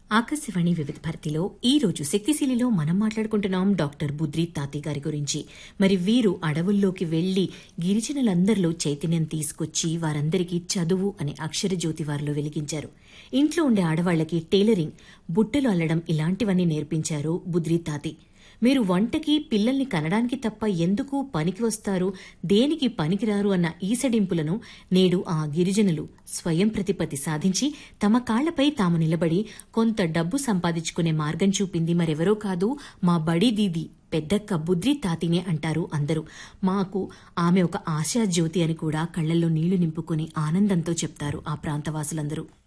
ఆకాశవాణి వివిధ భారతిలో ఈ రోజు శక్తిశీలిలో మనం మాట్లాడుకుంటున్నాం డాక్టర్ బుద్రి తాతి గారి గురించి మరి వీరు అడవుల్లోకి వెళ్లి గిరిజనులందరిలో చైతన్యం తీసుకొచ్చి వారందరికీ చదువు అనే అక్షర జ్యోతి వారిలో వెలిగించారు ఇంట్లో ఉండే ఆడవాళ్లకి టైలరింగ్ బుట్టలు అల్లడం ఇలాంటివన్నీ నేర్పించారు బుద్రి తాతి మీరు వంటకి పిల్లల్ని కనడానికి తప్ప ఎందుకు పనికి వస్తారు దేనికి పనికిరారు అన్న ఈసడింపులను నేడు ఆ గిరిజనులు స్వయం ప్రతిపత్తి సాధించి తమ కాళ్లపై తాము నిలబడి కొంత డబ్బు సంపాదించుకునే మార్గం చూపింది మరెవరో కాదు మా బడి దీది పెద్దక్క బుద్రి తాతినే అంటారు అందరూ మాకు ఆమె ఒక ఆశాజ్యోతి అని కూడా కళ్లల్లో నీళ్లు నింపుకుని ఆనందంతో చెప్తారు ఆ ప్రాంతవాసులందరూ